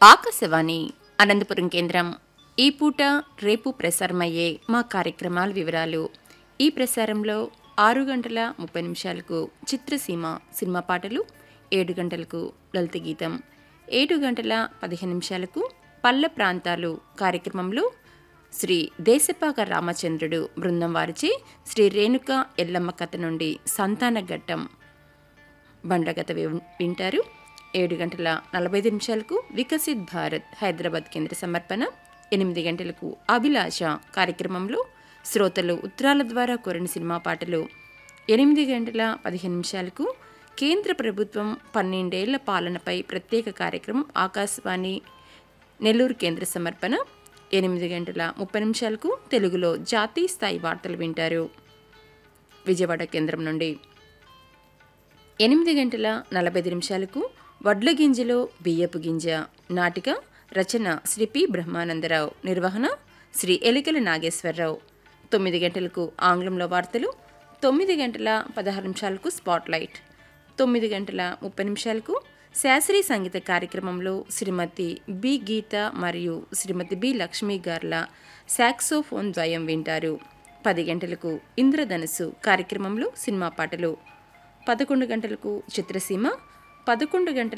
ఆకాశవాణి అనంతపురం కేంద్రం ఈ పూట రేపు ప్రసారమయ్యే మా కార్యక్రమాల వివరాలు ఈ ప్రసారంలో ఆరు గంటల ముప్పై నిమిషాలకు చిత్రసీమ సినిమా పాటలు ఏడు గంటలకు లలిత గీతం ఏడు గంటల పదిహేను నిమిషాలకు పల్లె ప్రాంతాలు కార్యక్రమంలో శ్రీ దేశపాక రామచంద్రుడు బృందం వారిచే శ్రీ రేణుక ఎల్లమ్మ కథ నుండి సంతాన ఘట్టం బండగత వి- వింటారు ఏడు గంటల నలభై ఐదు నిమిషాలకు వికసిత్ భారత్ హైదరాబాద్ కేంద్ర సమర్పణ ఎనిమిది గంటలకు అభిలాష కార్యక్రమంలో శ్రోతలు ఉత్తరాల ద్వారా కోరిన సినిమా పాటలు ఎనిమిది గంటల పదిహేను నిమిషాలకు కేంద్ర ప్రభుత్వం పన్నెండేళ్ల పాలనపై ప్రత్యేక కార్యక్రమం ఆకాశవాణి నెల్లూరు కేంద్ర సమర్పణ ఎనిమిది గంటల ముప్పై నిమిషాలకు తెలుగులో జాతీయ స్థాయి వార్తలు వింటారు విజయవాడ కేంద్రం నుండి ఎనిమిది గంటల నలభై ఐదు నిమిషాలకు వడ్ల గింజలో బియ్యపు గింజ నాటిక రచన శ్రీ పి బ్రహ్మానందరావు నిర్వహణ శ్రీ ఎలికల నాగేశ్వరరావు తొమ్మిది గంటలకు ఆంగ్లంలో వార్తలు తొమ్మిది గంటల పదహారు నిమిషాలకు స్పాట్లైట్ తొమ్మిది గంటల ముప్పై నిమిషాలకు శాస్త్రీయ సంగీత కార్యక్రమంలో శ్రీమతి బి గీత మరియు శ్రీమతి బి లక్ష్మి గార్ల సాక్సోఫోన్ ద్వయం వింటారు పది గంటలకు ఇంద్రధనుసు కార్యక్రమంలో సినిమా పాటలు పదకొండు గంటలకు చిత్రసీమ పదకొండు గంటల